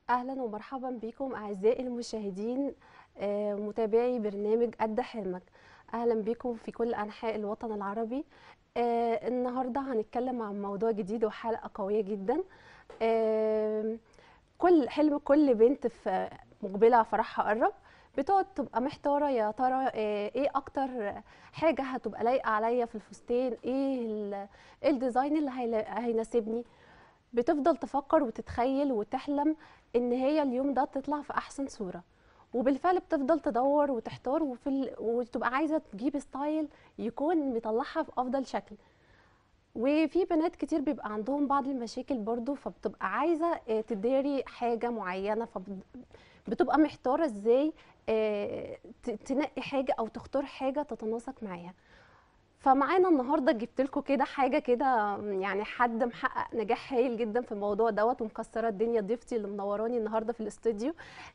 اهلا ومرحبا بكم اعزائي المشاهدين آه، متابعي برنامج قد حلمك اهلا بكم في كل انحاء الوطن العربي آه، النهارده هنتكلم عن موضوع جديد وحلقه قويه جدا آه، كل حلم كل بنت في مقبله فرحها قرب بتقعد تبقى محتاره يا ترى آه، ايه اكتر حاجه هتبقى لايقه عليا في الفستان ايه ال- إيه الديزاين اللي هيلا- هيناسبني بتفضل تفكر وتتخيل وتحلم ان هي اليوم ده تطلع في احسن صوره وبالفعل بتفضل تدور وتحتار وفي ال... وتبقى عايزه تجيب ستايل يكون مطلعها في افضل شكل وفي بنات كتير بيبقى عندهم بعض المشاكل برضو فبتبقى عايزه آه، تداري حاجه معينه فبتبقى محتاره ازاي آه، ت- تنقي حاجه او تختار حاجه تتناسق معاها فمعانا النهارده جبت لكم كده حاجه كده يعني حد محقق نجاح هايل جدا في الموضوع دوت ومكسره الدنيا ضيفتي اللي منوراني النهارده في الاستوديو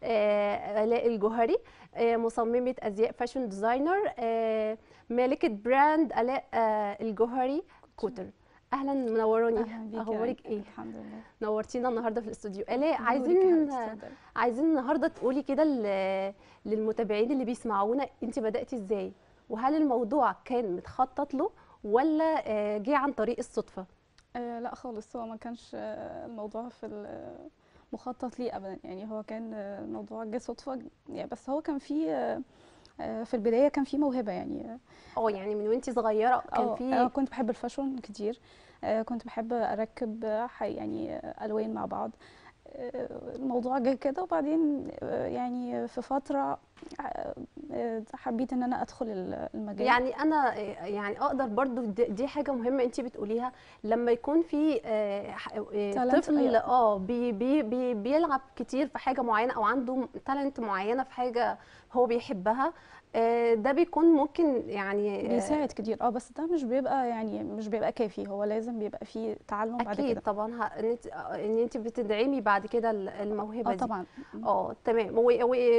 آه، الاء الجوهري آه، مصممه ازياء فاشن ديزاينر آه، مالكه براند الاء آه، الجوهري كوتر اهلا منوراني اهلا بيك يا اخبارك رنا. ايه الحمد لله نورتينا النهارده في الاستوديو الاء نورك يا عايزين حبيبتي، اتفضلي. عايزين النهارده تقولي كده ل- للمتابعين اللي بيسمعونا انت بداتي ازاي وهل الموضوع كان متخطط له ولا آه، جه عن طريق الصدفه آه لا خالص هو ما كانش آه، الموضوع في ال- مخطط ليه ابدا يعني هو كان آه، الموضوع جه صدفه يعني بس هو كان في آه، آه، في البدايه كان في موهبه يعني اه يعني من وانت صغيره كان اه في آه، كنت بحب الفاشون كتير آه، كنت بحب اركب آه، ح- يعني آه، الوان مع بعض آه، الموضوع جه كده وبعدين آه، يعني في فتره آه، آه، حبيت ان انا ادخل ال- المجال يعني انا آه، يعني اقدر برضو دي دي حاجه مهمه انت بتقوليها لما يكون في آه، ح- آه، Talent، طفل أيوة. اه بي بي بي بيلعب كتير في حاجه معينه او عنده تالنت معينه في حاجه هو بيحبها آه، ده بيكون ممكن يعني آه، بيساعد كتير اه بس ده مش بيبقى يعني مش بيبقى كافي هو لازم بيبقى فيه تعلم بعد اكيد كده طبعا ه- ان انت ان انت بتدعمي بعد كده ال- الموهبه اه دي طبعا اه تمام و-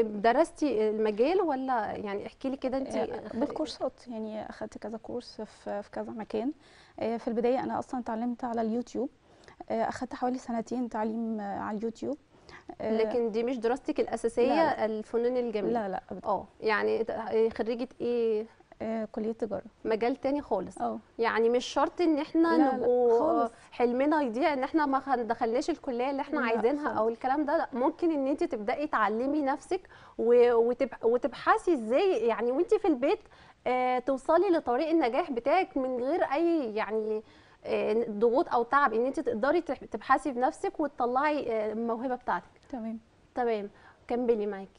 ودرستي المجال ولا يعني احكي لي كده انت آه، بالكورسات يعني اخدت كذا كورس في في كذا مكان آه، في البدايه انا اصلا اتعلمت على اليوتيوب آه، اخدت حوالي سنتين تعليم آه، على اليوتيوب آه، لكن دي مش دراستك الاساسيه لا، الفنون الجميله لا لا أبداً. اه يعني ت- خريجه ايه آه، كليه تجاره مجال تاني خالص اه يعني مش شرط ان احنا لا، لا، نبقوا خالص. حلمنا يضيع ان احنا ما خ- دخلناش الكليه اللي احنا لا، عايزينها او خالص. الكلام ده لا ممكن ان انت تبداي تعلمي نفسك و- وتب- وتبحثي ازاي يعني وانت في البيت آه، توصلي لطريق النجاح بتاعك من غير اي يعني آه، ضغوط او تعب ان انت تقدري تح- تبحثي بنفسك وتطلعي آه، الموهبه بتاعتك تمام تمام كملي معاكي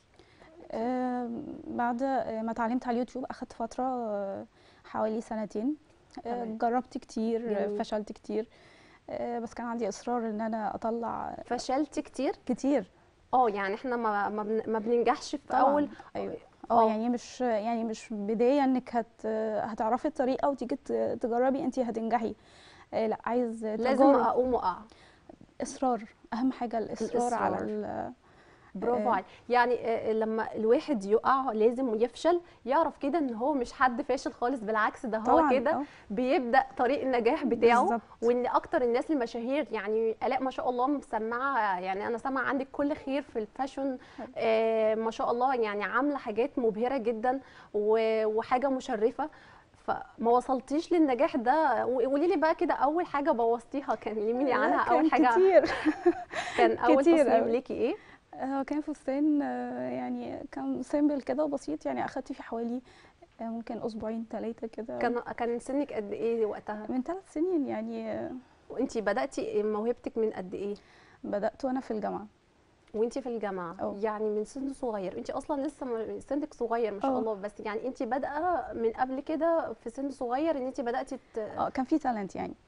آه، بعد آه، ما اتعلمت على اليوتيوب اخدت فتره آه، حوالي سنتين آه، تمام. جربت كتير آه، جميل. فشلت كتير آه، بس كان عندي اصرار ان انا اطلع فشلتي كتير كتير اه يعني احنا ما ما بن- ما بننجحش في طبعاً. اول ايوه آه. اه يعني مش يعني مش بدايه انك هت هتعرفي الطريقه وتيجي ت- تجربي انت هتنجحي آه، لا عايز لازم تجارب اقوم واقع اصرار اهم حاجه الاصرار على الإصرار. ال- برافو آه. عليك يعني آه، لما الواحد يقع لازم يفشل يعرف كده ان هو مش حد فاشل خالص بالعكس ده هو طبعاً، كده آه. بيبدا طريق النجاح بتاعه بالظبط. وان اكتر الناس المشاهير يعني الاء ما شاء الله مسمعه يعني انا سامعه عندك كل خير في الفاشن آه ما شاء الله يعني عامله حاجات مبهره جدا و- وحاجه مشرفه فما وصلتيش للنجاح ده قولي لي بقى كده اول حاجه بوظتيها كلميني عنها كان اول حاجه كتير كان اول كتير تصميم أوي. ليكي ايه هو كان فستان آه، يعني كان سيمبل كده وبسيط يعني اخدت فيه حوالي آه، ممكن اسبوعين ثلاثه كده كان كان سنك قد ايه وقتها من ثلاث سنين يعني آه، وانتي بداتي موهبتك من قد ايه بدات وانا في الجامعه وانتي في الجامعه أه. يعني من سن صغير انتي اصلا لسه م- سنك صغير ما شاء أه. الله بس يعني انتي بادئه من قبل كده في سن صغير ان انتي بداتي ت... اه كان في تالنت يعني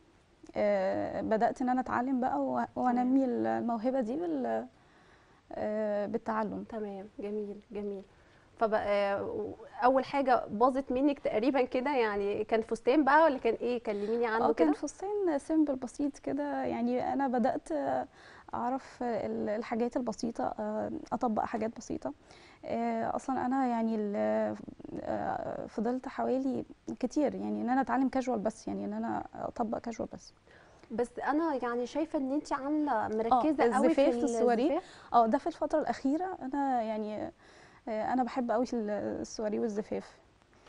آه، بدات ان انا اتعلم بقى و- وانمي الموهبه دي بال آه، بالتعلم تمام جميل جميل فبقى اول حاجه باظت منك تقريبا كده يعني كان فستان بقى ولا كان ايه كلميني عنه اه كان كده فستان سيمبل بسيط كده يعني انا بدات آه، اعرف ال- الحاجات البسيطه آه، اطبق حاجات بسيطه آه، اصلا انا يعني ال- آه، فضلت حوالي كتير يعني ان انا اتعلم كاجوال بس يعني ان انا اطبق كاجوال بس بس انا يعني شايفه ان انت عامله مركزه قوي في الزفاف السواري. الزفاف اه ده في الفتره الاخيره انا يعني آه، انا بحب قوي السواري والزفاف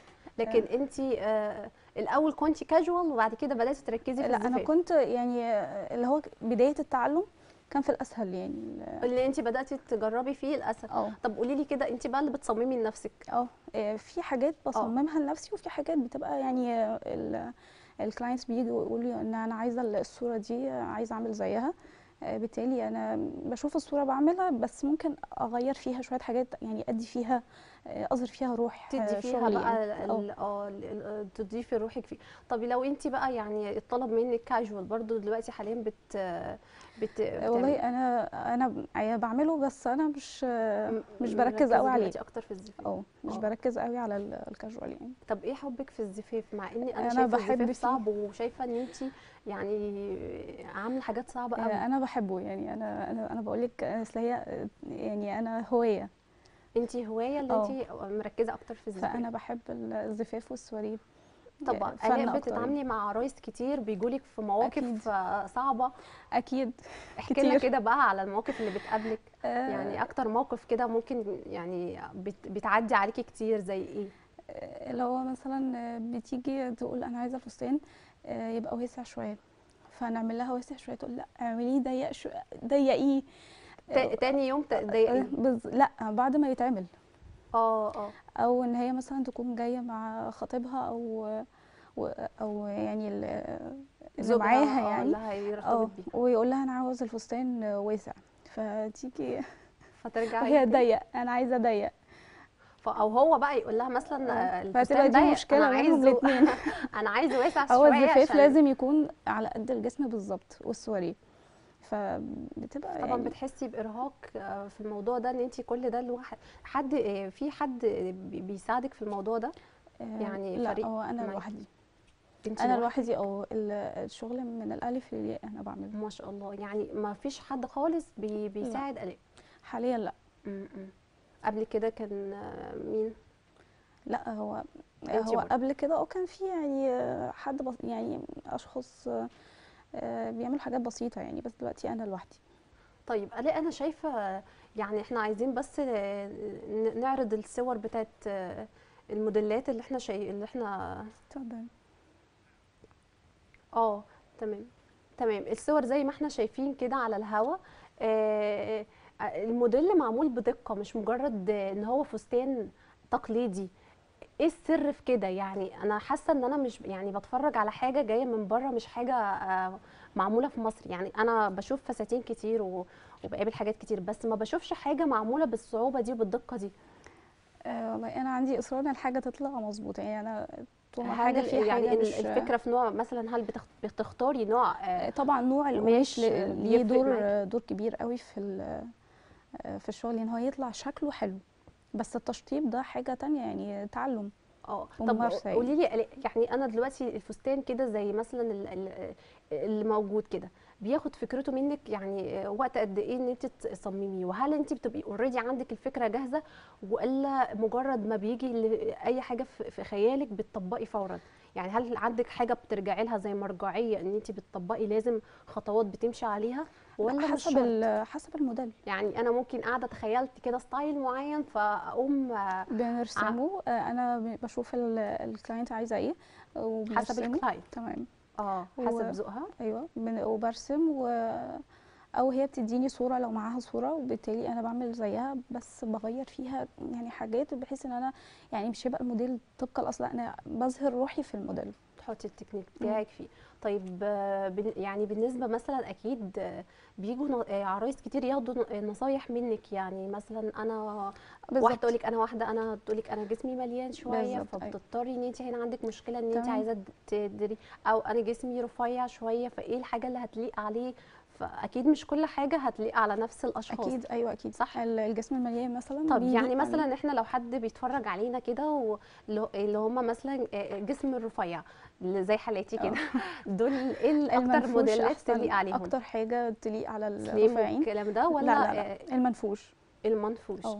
لكن انت آه الاول كنتي كاجوال وبعد كده بداتي تركزي في لا الزفاف انا كنت يعني آه، اللي هو بدايه التعلم كان في الاسهل يعني اللي انت بداتي تجربي فيه الاسد اه طب قولي لي كده انت بقى اللي بتصممي لنفسك اه آه، في حاجات بصممها لنفسي وفي حاجات بتبقى يعني الكلاينتس بييجوا يقولوا لي ان انا عايزه الصوره دي آه، عايزه اعمل زيها آه، بالتالي انا بشوف الصوره بعملها بس ممكن اغير فيها شويه حاجات يعني ادي فيها آه، اظهر فيها روح تدي آه، فيها شغلي بقى يعني. ال- اه ال- اه ال- ال- تضيفي روحك فيه طب لو انت بقى يعني الطلب منك كاجوال برضو دلوقتي حاليا بت بت آه، والله انا انا ب- يعني بعمله بس انا مش آه، م- مش م- بركز مركزة قوي عليه دلوقتي اكتر في الزفاف اه مش اه. بركز قوي على ال- الكاجوال يعني طب ايه حبك في الزفاف مع اني انا, أنا شايفه بحب الزفاف فيه. صعب وشايفه ان انت يعني عامله حاجات صعبه قوي آه، انا بحبه يعني انا انا انا بقول لك اصل هي آه، يعني انا هوايه انت هوايه اللي اه. انت مركزه اكتر في الزفاف فانا بحب الزفاف والسواري طبعا فن الاء أكتر بتتعاملي مع عرايس كتير بيجولك في مواقف أكيد. آه، صعبه اكيد احكي لنا كتير. كده بقى على المواقف اللي بتقابلك آه، يعني اكتر موقف كده ممكن يعني بت- بتعدي عليكي كتير زي ايه آه، اللي هو مثلا آه، بتيجي تقول انا عايزه فستان آه، يبقى واسع شويه فنعمل لها واسع شويه تقول لا اعمليه ضيق شو ضيقيه تا- تاني يوم آه، تضايقي بز... لا بعد ما يتعمل اه اه او ان هي مثلا تكون جايه مع خطيبها او و- او يعني ال- اللي زوجها معاها اه يعني اللي اه هيرتبط بيها ويقول لها انا عاوز الفستان واسع فتيجي فترجعي وهي تاني. ضيق انا عايزه ضيق ف- او هو بقى يقول لها مثلا آه، فتبقى الفستان دي ضيق مشكله انا بينهم عايزه الاثنين انا عايزه واسع هو شويه الزفاف عشان لازم يكون على قد الجسم بالظبط والسواري فبتبقى طبعا يعني بتحسي بارهاق آه، في الموضوع ده ان انت كل ده لوحد حد آه، في حد بي- بيساعدك في الموضوع ده آه، يعني لا فريق هو انا معاكي. لوحدي انت انا لوحدك؟ لوحدي او ال- الشغل من الالف للياء انا بعمله ما شاء الله يعني ما فيش حد خالص بي بيساعد الاء حاليا لا م- م. قبل كده كان آه، مين لا هو انتي هو برضه. قبل كده اه كان في يعني آه، حد بس يعني اشخاص آه، آه، بيعملوا حاجات بسيطه يعني بس دلوقتي انا لوحدي طيب الاء انا شايفه يعني احنا عايزين بس آه، ن- نعرض الصور بتاعت آه، الموديلات اللي احنا شاي... اللي احنا اتفضل اه تمام تمام الصور زي ما احنا شايفين كده على الهوا آه الموديل معمول بدقة مش مجرد آه، ان هو فستان تقليدي ايه السر في كده يعني انا حاسه ان انا مش يعني بتفرج على حاجه جايه من بره مش حاجه آه، معموله في مصر يعني انا بشوف فساتين كتير و- وبقابل حاجات كتير بس ما بشوفش حاجه معموله بالصعوبه دي وبالدقه دي آه والله انا عندي اصرار ان الحاجه تطلع مظبوطه يعني انا طول ما هل حاجه ال- فيها يعني حاجه ال- مش الفكره في نوع مثلا هل بتخ- بتختاري نوع آه، آه، طبعا نوع قماش القماش ل- ليه بيفرق دور معاكي؟ دور كبير قوي في ال- آه، في الشغل ان هو يطلع شكله حلو بس التشطيب ده حاجه تانية يعني تعلم اه طب وممارسة يعني. قولي لي يعني انا دلوقتي الفستان كده زي مثلا ال- ال- اللي موجود كده بياخد فكرته منك يعني وقت قد ايه ان انت تصمميه وهل انت بتبقي اوريدي عندك الفكره جاهزه ولا مجرد ما بيجي ل- اي حاجه في في خيالك بتطبقي فورا يعني هل عندك حاجه بترجعي لها زي مرجعيه ان انت بتطبقي لازم خطوات بتمشي عليها ولا مش حسب شرط ال- حسب الموديل يعني انا ممكن قاعده تخيلت كده ستايل معين فاقوم آه، بنرسمه آه، انا ب- بشوف ال- الكلاينت عايزه ايه حسب وبنرسمه الكلاينت تمام اه و- حسب ذوقها ايوه بن- وبرسم و او هي بتديني صوره لو معاها صوره وبالتالي انا بعمل زيها بس بغير فيها يعني حاجات بحيث ان انا يعني مش هيبقى الموديل طبق الاصل لا انا بظهر روحي في الموديل تحطي التكنيك بتاعك فيه طيب آه، بن- يعني بالنسبه مثلا اكيد آه، بيجوا ن- آه، عرايس كتير ياخدوا ن- نصايح منك يعني مثلا انا واحده بالظبط. تقول لك انا واحده انا تقول لك انا جسمي مليان شويه بالظبط، أيوة. فبتضطري ان انت هنا عندك مشكله ان انت تمام. عايزه تدري او انا جسمي رفيع شويه فايه الحاجه اللي هتليق عليه فاكيد مش كل حاجه هتليق على نفس الاشخاص اكيد ايوه اكيد صح؟ ال- الجسم المليان مثلا طب بيليق يعني على- مثلا احنا لو حد بيتفرج علينا كده واللي اللي هم مثلا آه، جسم الرفيع اللي زي حالاتي كده دول ايه الاكتر المنفوش موديلات أحسن- تليق عليهم اكتر حاجه تليق على سليم الرفيعين والكلام ده ولا لا لا آه، لا المنفوش المنفوش اه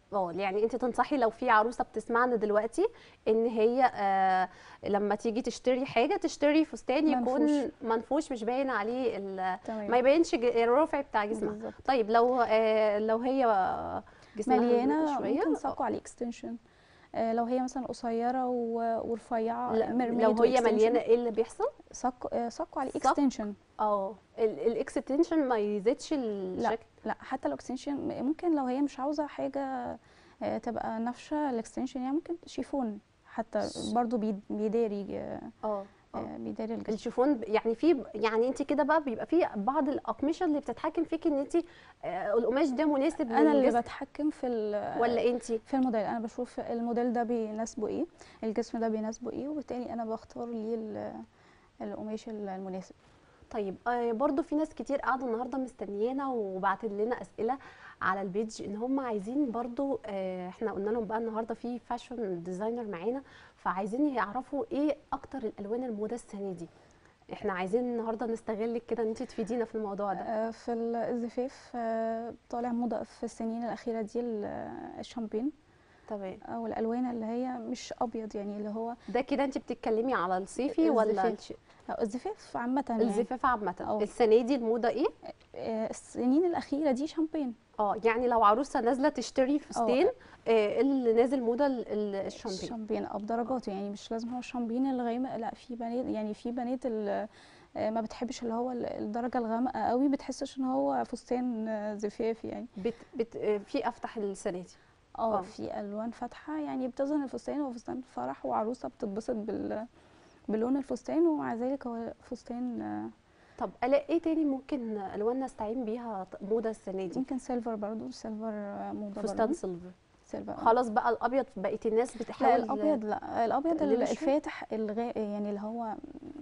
اه يعني انت تنصحي لو في عروسه بتسمعنا دلوقتي ان هي آه لما تيجي تشتري حاجه تشتري فستان يكون منفوش. منفوش مش باين عليه ال- تمام ما يبينش ج- الرفع بتاع جسمها بالظبط طيب لو آه لو هي جسمها مليانه شويه ممكن ساقوا عليه اكستنشن لو هي مثلا قصيره و- ورفيعه لا، mermaid لو هي وextension. مليانه ايه اللي بيحصل ساق آه، ساقوا عليه ساق؟ اكستنشن اه الاكستنشن ما يزيدش الشكل لا حتى الاكستنشن ممكن لو هي مش عاوزه حاجه آه، تبقى نافشه الاكستنشن يعني ممكن شيفون حتى برضو بيد- بيداري آه، اه اه آه، بيداري الجسم الشيفون ب- يعني في يعني انت كده بقى بيبقى في بعض الاقمشه اللي بتتحكم فيكي ان انت آه، القماش ده مناسب انا اللي للجسم بتحكم في ال- ولا انت في الموديل انا بشوف الموديل ده بيناسبه ايه الجسم ده بيناسبه ايه وبالتالي انا بختار ليه ال- القماش المناسب طيب آه، برضو في ناس كتير قاعده النهارده مستنيانا وبعتت لنا اسئله على البيج ان هم عايزين برضو آه، احنا قلنا لهم بقى النهارده في فاشن ديزاينر معانا فعايزين يعرفوا ايه اكتر الالوان الموضه السنه دي احنا عايزين النهارده نستغلك كده ان انت تفيدينا في الموضوع ده آه، في الزفاف آه، طالع موضة في السنين الأخيرة دي ال- الشامبين تمام أو الألوان اللي هي مش أبيض يعني اللي هو ده كده انت بتتكلمي على الصيفي ولا الزفاف. الش- أو الزفاف عامة يعني الزفاف عامه اه. السنه دي الموضه ايه آه، السنين الأخيرة دي شامبين اه يعني لو عروسه نازله تشتري فستان آه، اللي نازل موضه ال- ال- الشامبين الشامبين أو بدرجاته يعني مش لازم هو الشامبين الغامق لا في بنات يعني في بنات ال- آه، ما بتحبش اللي هو ال- الدرجة الغامقة قوي بتحسش ان هو فستان آه، زفاف يعني بت بت آه، في افتح السنه دي اه. اه في الوان فاتحه يعني بتظهر الفستان هو فستان فرح وعروسه بتتبسط بال بلون الفستان ومع ذلك هو فستان آه، طب الاقي ايه تاني ممكن الوان نستعين بيها ط- موضه السنه دي يمكن سيلفر برضو سيلفر آه، موضه فستان برضو سيلفر سيلفر آه. خلاص بقى الابيض بقيه الناس لا بتحاول الابيض لا الابيض ال- للشوي؟ الفاتح الغا يعني اللي هو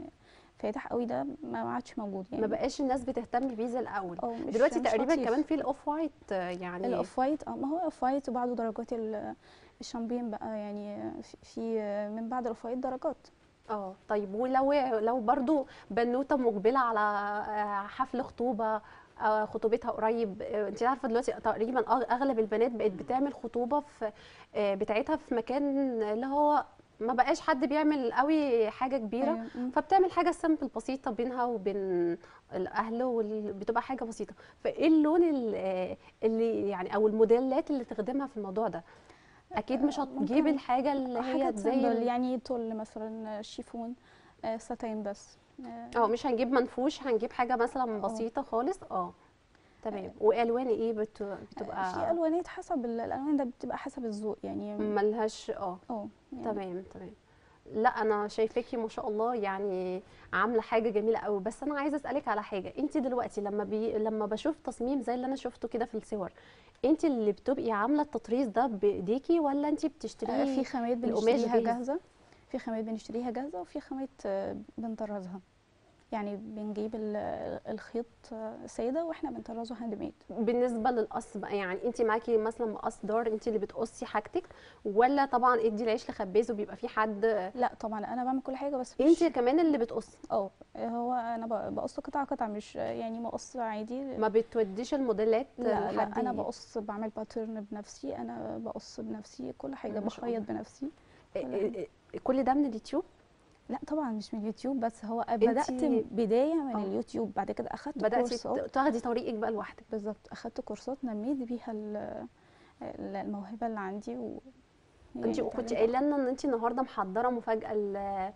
فاتح قوي ده ما ما عادش موجود يعني ما بقاش الناس بتهتم بيه زي الاول أو مش دلوقتي مش تقريبا لطيف. كمان في الاوف وايت آه، يعني الاوف وايت اه ما هو اوف وايت وبعده درجات ال- الشامبين بقى يعني في- في آه، من بعد الاوف وايت درجات اه طيب ولو لو برضو بنوته مقبله على آه، حفل خطوبه آه، خطوبتها قريب آه، انت عارفه دلوقتي تقريبا أغ- اغلب البنات بقت بتعمل خطوبه في آه، بتاعتها في مكان اللي هو ما بقاش حد بيعمل قوي حاجه كبيره أيوة. مم. فبتعمل حاجه سامبل بسيطه بينها وبين الاهل وبتبقى حاجه بسيطه فايه اللون ال- آه، اللي يعني او الموديلات اللي تخدمها في الموضوع ده اكيد مش آه، هتجيب ممكن الحاجه اللي هي حاجات زي سامبل ال- يعني طول مثلا شيفون آه، ساتين بس آه، اه مش هنجيب منفوش هنجيب حاجه مثلا اه. بسيطه خالص اه تمام والوان ايه بت... في بتبقى الوانات حسب ال- الالوان ده بتبقى حسب الذوق يعني ملهاش اه اه يعني تمام تمام لا انا شايفاكي ما شاء الله يعني عامله حاجه جميله قوي بس انا عايزه اسالك على حاجه انت دلوقتي لما بي... لما بشوف تصميم زي اللي انا شفته كده في الصور انت اللي بتبقي عامله التطريز ده بايديكي ولا انت آه، بتشتريه في خامات القماش بنشتريها جاهز. جاهزه في خامات بنشتريها جاهزه وفي خامات آه، بنطرزها يعني بنجيب ال- الخيط آه، ساده واحنا بنطرزه هاند ميد بالنسبه للقص بقى يعني انت معاكي مثلا مقص دار انت اللي بتقصي حاجتك ولا طبعا ادي العيش لخبازه بيبقى في حد لا طبعا انا بعمل كل حاجه بس انت مش كمان اللي بتقصي اه هو انا ب- بقص قطعه قطعه مش يعني مقص عادي ما بتوديش الموديلات لا لا لحد انا ي- بقص بعمل باترن بنفسي انا بقص بنفسي كل حاجه ما شاء بخيط بنفسي إيه- إيه- إيه- كل ده من اليوتيوب لا طبعا مش من اليوتيوب بس هو بدات انتي- بدايه من اه. اليوتيوب بعد كده اخدت بداتي كورسات ت- تاخدي طريقك بقى لوحدك بالظبط اخدت كورسات نميت بيها ال- ال- الموهبه اللي عندي و انت يعني كنت اتعلمت قايله لنا ان انت النهارده محضره مفاجاه ل-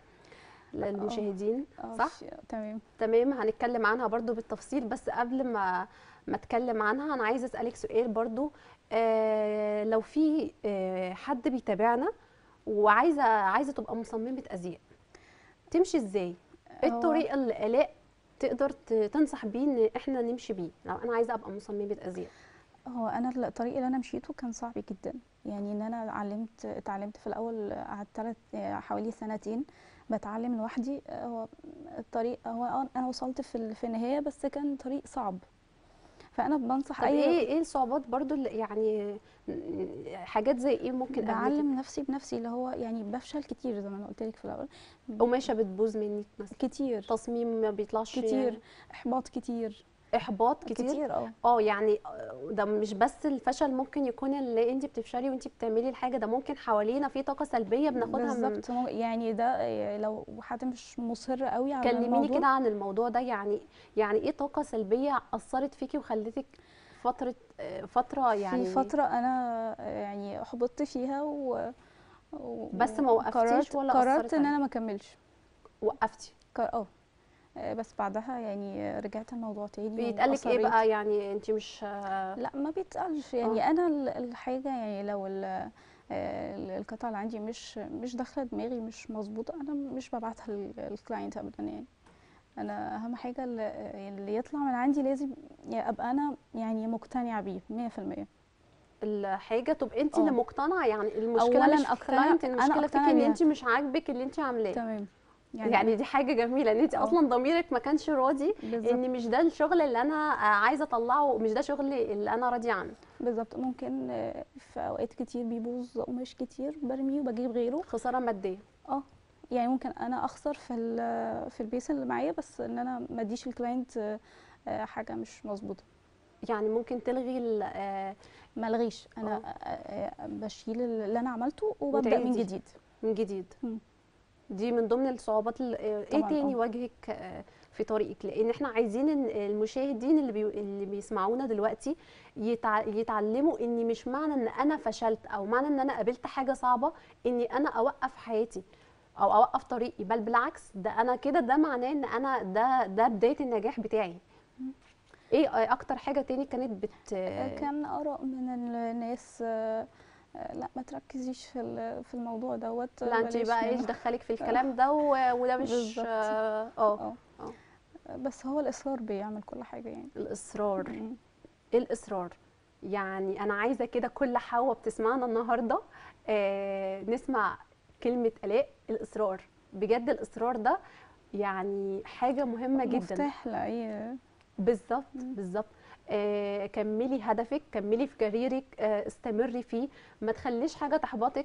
للمشاهدين اه صح؟ في- تمام تمام هنتكلم عنها برضو بالتفصيل بس قبل ما ما اتكلم عنها انا عايزه اسالك سؤال برضو آه لو في آه حد بيتابعنا وعايزه عايزه تبقى مصممه ازياء تمشي ازاي ايه هو- الطريقه اللي الاء تقدر ت- تنصح بيه ان احنا نمشي بيه لو انا عايزه ابقى مصممه ازياء هو انا الطريق اللي انا مشيته كان صعب جدا يعني ان انا علمت اتعلمت في الاول قعدت ثلاث حوالي سنتين بتعلم لوحدي هو الطريق هو آه انا وصلت في ال- في النهايه بس كان طريق صعب فانا بنصح طب اي ايه ايه الصعوبات برضو اللي يعني حاجات زي ايه ممكن قابلتك بعلم نفسي بنفسي اللي هو يعني بفشل كتير زي ما انا قلت لك في الاول قماشه بتبوظ منك مثلا كتير تصميم ما بيطلعش كتير احباط كتير احباط كتير كتير اه اه يعني آه، ده مش بس الفشل ممكن يكون اللي انت بتفشلي وانت بتعملي الحاجه ده ممكن حوالينا في طاقه سلبيه بناخدها من بالظبط مو- يعني ده لو حد مش مصر قوي على كلميني الموضوع كده عن الموضوع ده يعني يعني ايه طاقه سلبيه اثرت فيكي وخلتك فتره آه، فتره يعني في فترة أنا يعني حبطت فيها و و- بس ما وقفتيش قررت ولا قررت أثرت إن عليك؟ أنا ما أكملش وقفتي قر- اه آه، بس بعدها يعني رجعت الموضوع تاني بيتقالك ايه وأصريت. بقى يعني انت مش آه، لا ما بيتقالش يعني انا ال- الحاجه يعني لو ال- آه، القطعه اللي عندي مش مش داخله دماغي مش مظبوطه انا مش ببعتها للكلاينت ابدا يعني انا اهم حاجه اللي اللي يطلع من عندي لازم يعني ابقى انا يعني مقتنعه بيه 100% الحاجه تبقى انت اللي اه. مقتنعه يعني المشكله أولاً مش في أقتنع- الكلاينت أنا المشكله فيك أقتنع ان بيها. انت مش عاجبك اللي انت عاملاه تمام يعني, يعني دي حاجه جميله ان انت اه. اصلا ضميرك ما كانش راضي بالظبط ان مش ده الشغل اللي انا آه، عايزه اطلعه مش ده شغلي اللي انا راضيه عنه بالظبط ممكن آه، في اوقات كتير بيبوظ قماش كتير برميه وبجيب غيره خساره ماديه اه يعني ممكن انا اخسر في ال- في البيس اللي معايا بس ان انا ما اديش الكلاينت آه، آه، حاجه مش مظبوطه يعني ممكن تلغي ال- آه، ما الغيش انا اه. آه، آه، بشيل اللي انا عملته وببدا من وتعيدي. جديد من جديد مم. دي من ضمن الصعوبات ال- آه، ايه طبعاً، تاني اه. واجهك آه، في طريقك لان احنا عايزين إن المشاهدين اللي بي... اللي بيسمعونا دلوقتي يتع... يتعلموا ان مش معنى ان انا فشلت او معنى ان انا قابلت حاجه صعبه اني انا اوقف حياتي او اوقف طريقي بل بالعكس ده انا كده ده معناه ان انا ده ده بدايه النجاح بتاعي ايه آه، اكتر حاجه تاني كانت بت آه، كان اراء من الناس آه، آه، لا ما تركزيش في ال- في الموضوع دوت لا انت بلاش بقى ايش منه. دخلك في الكلام ده و... وده مش بالظبط. اه آه، اه اه. بس هو الاصرار بيعمل كل حاجه يعني الاصرار مم. ايه الاصرار يعني انا عايزه كده كل حواء بتسمعنا النهارده آه نسمع كلمه الاء الاصرار بجد الاصرار ده يعني حاجه مهمه جدا مفتاح لاي بالظبط مم. بالظبط آه كملي هدفك كملي في كاريرك آه استمري فيه ما تخليش حاجه تحبطك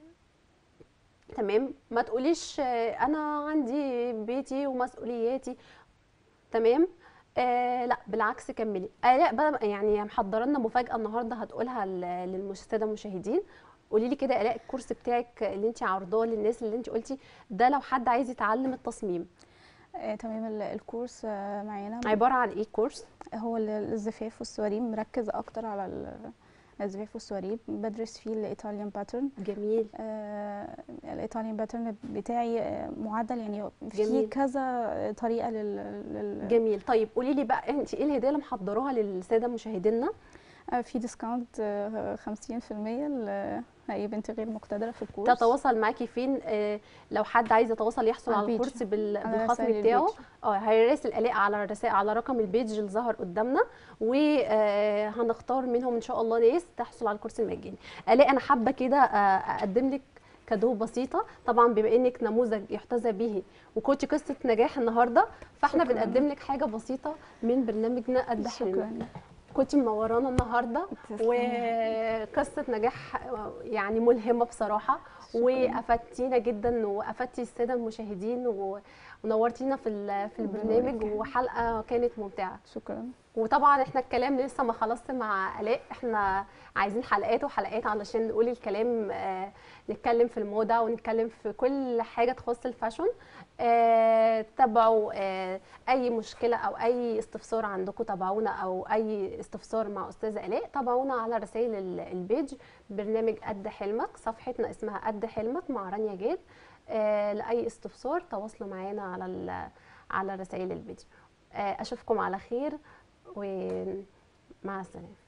تمام ما تقوليش آه انا عندي بيتي ومسؤولياتي تمام آه لا بالعكس كملي آلاء بقى يعني محضره لنا مفاجاه النهارده هتقولها ل- للساده المشاهدين قولي لي كده الاء الكورس بتاعك اللي انت عارضاه للناس اللي انت قلتي ده لو حد عايز يتعلم التصميم آه، تمام ال- الكورس آه، معانا عباره عن ايه كورس هو ال- الزفاف والسواريم مركز اكتر على ال- الزفاف والسواريم بدرس فيه الايطاليان باترن جميل آه الايطاليان باترن بتاعي آه، معدل يعني في جميل. كذا طريقه لل, لل... جميل طيب قولي لي بقى انت ايه الهديه اللي محضراها للساده مشاهدينا آه، في ديسكاونت آه، 50% لاي بنت غير مقتدره في الكورس تتواصل معاكي فين آه لو حد عايز يتواصل يحصل على على البيج. الكورس بال- على بالخصم رسائل بتاعه البيج. اه هيراسل الاء على الرسائل على رقم البيج اللي ظهر قدامنا وهنختار منهم ان شاء الله ناس تحصل على الكورس المجاني الاء انا حابه كده آه، اقدم لك كادو بسيطه طبعا بما انك نموذج يحتذى به وكنت قصه نجاح النهارده فاحنا شكراً. بنقدم لك حاجه بسيطه من برنامجنا قد حلمك شكرا كنت منورانا النهارده تسلمي. وقصه نجاح يعني ملهمه بصراحه شكراً. وافدتينا جدا وافدتي الساده المشاهدين و- ونورتينا في ال- في الله البرنامج يبارك. وحلقه كانت ممتعه شكرا وطبعا احنا الكلام لسه ما خلصت مع الاء احنا عايزين حلقات وحلقات علشان نقول الكلام آه، نتكلم في الموضه ونتكلم في كل حاجه تخص الفاشون آه، تابعوا آه، اي مشكله او اي استفسار عندكم تابعونا او اي استفسار مع استاذه الاء تابعونا على رسائل ال- البيج برنامج قد حلمك صفحتنا اسمها قد حلمك مع رانيا جاد آه، لاي استفسار تواصلوا معانا على ال- على رسائل الفيديو آه، اشوفكم على خير ومع السلامه